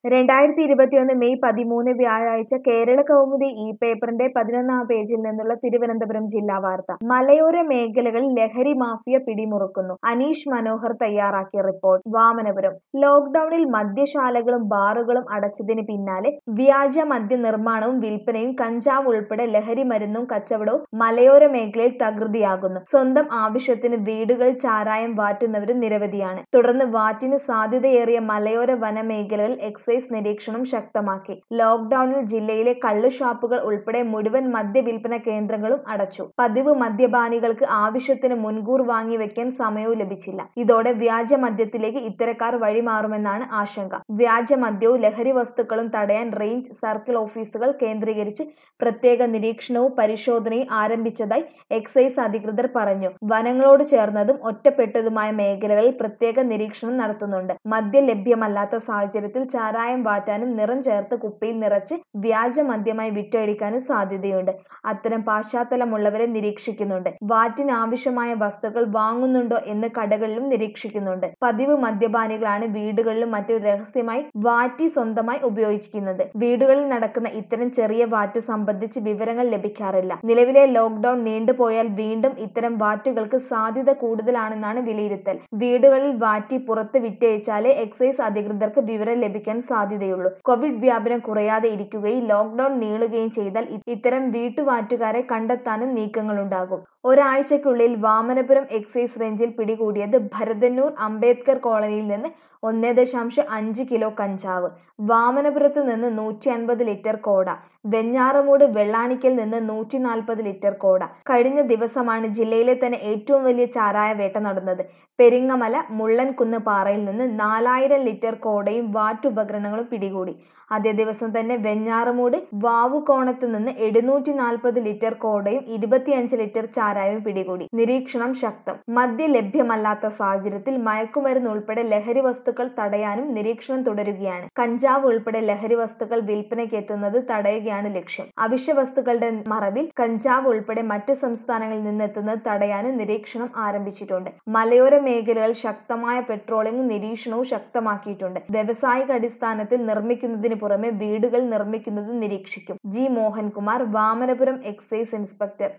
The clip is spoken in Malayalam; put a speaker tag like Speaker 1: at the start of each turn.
Speaker 1: രണ്ടായിരത്തി ഇരുപത്തിയൊന്ന് മെയ് പതിമൂന്ന് വ്യാഴാഴ്ച കേരള കൗമുദി ഈ പേപ്പറിന്റെ പതിനൊന്നാം പേജിൽ നിന്നുള്ള തിരുവനന്തപുരം ജില്ലാ വാർത്ത മലയോര മേഖലകളിൽ ലഹരി മാഫിയ പിടിമുറുക്കുന്നു അനീഷ് മനോഹർ തയ്യാറാക്കിയ റിപ്പോർട്ട് വാമനപുരം ലോക്ഡൌണിൽ മദ്യശാലകളും ബാറുകളും അടച്ചതിന് പിന്നാലെ വ്യാജ മദ്യ നിർമ്മാണവും വിൽപ്പനയും കഞ്ചാവ് ഉൾപ്പെടെ ലഹരി മരുന്നും കച്ചവടവും മലയോര മേഖലയിൽ തകൃതിയാകുന്നു സ്വന്തം ആവശ്യത്തിന് വീടുകൾ ചാരായം വാറ്റുന്നവരും നിരവധിയാണ് തുടർന്ന് വാറ്റിന് സാധ്യതയേറിയ മലയോര വനമേഖലകളിൽ എക്സൈസ് നിരീക്ഷണം ശക്തമാക്കി ലോക്ഡൌണിൽ ജില്ലയിലെ കള്ള് ഷാപ്പുകൾ ഉൾപ്പെടെ മുഴുവൻ മദ്യ വിൽപ്പന കേന്ദ്രങ്ങളും അടച്ചു പതിവ് മദ്യപാനികൾക്ക് ആവശ്യത്തിന് മുൻകൂർ വാങ്ങി വെക്കാൻ സമയവും ലഭിച്ചില്ല ഇതോടെ വ്യാജ മദ്യത്തിലേക്ക് ഇത്തരക്കാർ വഴിമാറുമെന്നാണ് ആശങ്ക വ്യാജ മദ്യവും ലഹരി വസ്തുക്കളും തടയാൻ റേഞ്ച് സർക്കിൾ ഓഫീസുകൾ കേന്ദ്രീകരിച്ച് പ്രത്യേക നിരീക്ഷണവും പരിശോധനയും ആരംഭിച്ചതായി എക്സൈസ് അധികൃതർ പറഞ്ഞു വനങ്ങളോട് ചേർന്നതും ഒറ്റപ്പെട്ടതുമായ മേഖലകളിൽ പ്രത്യേക നിരീക്ഷണം നടത്തുന്നുണ്ട് മദ്യം ലഭ്യമല്ലാത്ത സാഹചര്യത്തിൽ ചാരായം വാറ്റാനും നിറം ചേർത്ത് കുപ്പിയിൽ നിറച്ച് വ്യാജ മദ്യമായി വിറ്റഴിക്കാനും സാധ്യതയുണ്ട് അത്തരം പശ്ചാത്തലമുള്ളവരെ നിരീക്ഷിക്കുന്നുണ്ട് വാറ്റിന് ആവശ്യമായ വസ്തുക്കൾ വാങ്ങുന്നുണ്ടോ എന്ന് കടകളിലും നിരീക്ഷിക്കുന്നുണ്ട് പതിവ് മദ്യപാനികളാണ് വീടുകളിലും മറ്റും രഹസ്യമായി വാറ്റി സ്വന്തമായി ഉപയോഗിക്കുന്നത് വീടുകളിൽ നടക്കുന്ന ഇത്തരം ചെറിയ വാറ്റ് സംബന്ധിച്ച് വിവരങ്ങൾ ലഭിക്കാറില്ല നിലവിലെ ലോക്ഡൌൺ നീണ്ടുപോയാൽ വീണ്ടും ഇത്തരം വാറ്റുകൾക്ക് സാധ്യത കൂടുതലാണെന്നാണ് വിലയിരുത്തൽ വീടുകളിൽ വാറ്റി പുറത്ത് വിറ്റഴിച്ചാലേ എക്സൈസ് അധികൃതർക്ക് വിവരം ലഭിക്കാൻ സാധ്യതയുള്ളൂ കോവിഡ് വ്യാപനം കുറയാതെ ഇരിക്കുകയും ലോക്ഡൌൺ നീളുകയും ചെയ്താൽ ഇത്തരം വീട്ടുവാറ്റുകാരെ കണ്ടെത്താനും നീക്കങ്ങളുണ്ടാകും ഒരാഴ്ചയ്ക്കുള്ളിൽ വാമനപുരം എക്സൈസ് റേഞ്ചിൽ പിടികൂടിയത് ഭരതന്നൂർ അംബേദ്കർ കോളനിയിൽ നിന്ന് ഒന്ന് ദശാംശം അഞ്ച് കിലോ കഞ്ചാവ് വാമനപുരത്ത് നിന്ന് നൂറ്റി അൻപത് ലിറ്റർ കോട വെഞ്ഞാറമൂട് വെള്ളാണിക്കൽ നിന്ന് നൂറ്റി നാൽപ്പത് ലിറ്റർ കോട കഴിഞ്ഞ ദിവസമാണ് ജില്ലയിലെ തന്നെ ഏറ്റവും വലിയ ചാരായ വേട്ട നടന്നത് പെരിങ്ങമല മുള്ളൻകുന്ന് പാറയിൽ നിന്ന് നാലായിരം ലിറ്റർ കോടയും വാറ്റുപകരണങ്ങളും പിടികൂടി അതേ ദിവസം തന്നെ വെഞ്ഞാറമൂട് വാവുകോണത്ത് നിന്ന് എഴുന്നൂറ്റി നാൽപ്പത് ലിറ്റർ കോടയും ഇരുപത്തിയഞ്ച് ലിറ്റർ ചാരായവും പിടികൂടി നിരീക്ഷണം ശക്തം മദ്യ ലഭ്യമല്ലാത്ത സാഹചര്യത്തിൽ മയക്കുമരുന്ന് ഉൾപ്പെടെ ലഹരി വസ്തുക്കൾ തടയാനും നിരീക്ഷണം തുടരുകയാണ് കഞ്ചാവ് ഉൾപ്പെടെ ലഹരി വസ്തുക്കൾ വിൽപ്പനയ്ക്ക് എത്തുന്നത് തടയുകയാണ് ലക്ഷ്യം അവശ്യ വസ്തുക്കളുടെ മറവിൽ കഞ്ചാവ് ഉൾപ്പെടെ മറ്റ് സംസ്ഥാനങ്ങളിൽ നിന്നെത്തുന്നത് തടയാനും നിരീക്ഷണം ആരംഭിച്ചിട്ടുണ്ട് മലയോര മേഖലകൾ ശക്തമായ പെട്രോളിംഗും നിരീക്ഷണവും ശക്തമാക്കിയിട്ടുണ്ട് വ്യവസായിക അടിസ്ഥാനത്തിൽ നിർമ്മിക്കുന്നതിന് പുറമെ വീടുകൾ നിർമ്മിക്കുന്നതും നിരീക്ഷിക്കും G Mohankumar Vamanapuram excise inspector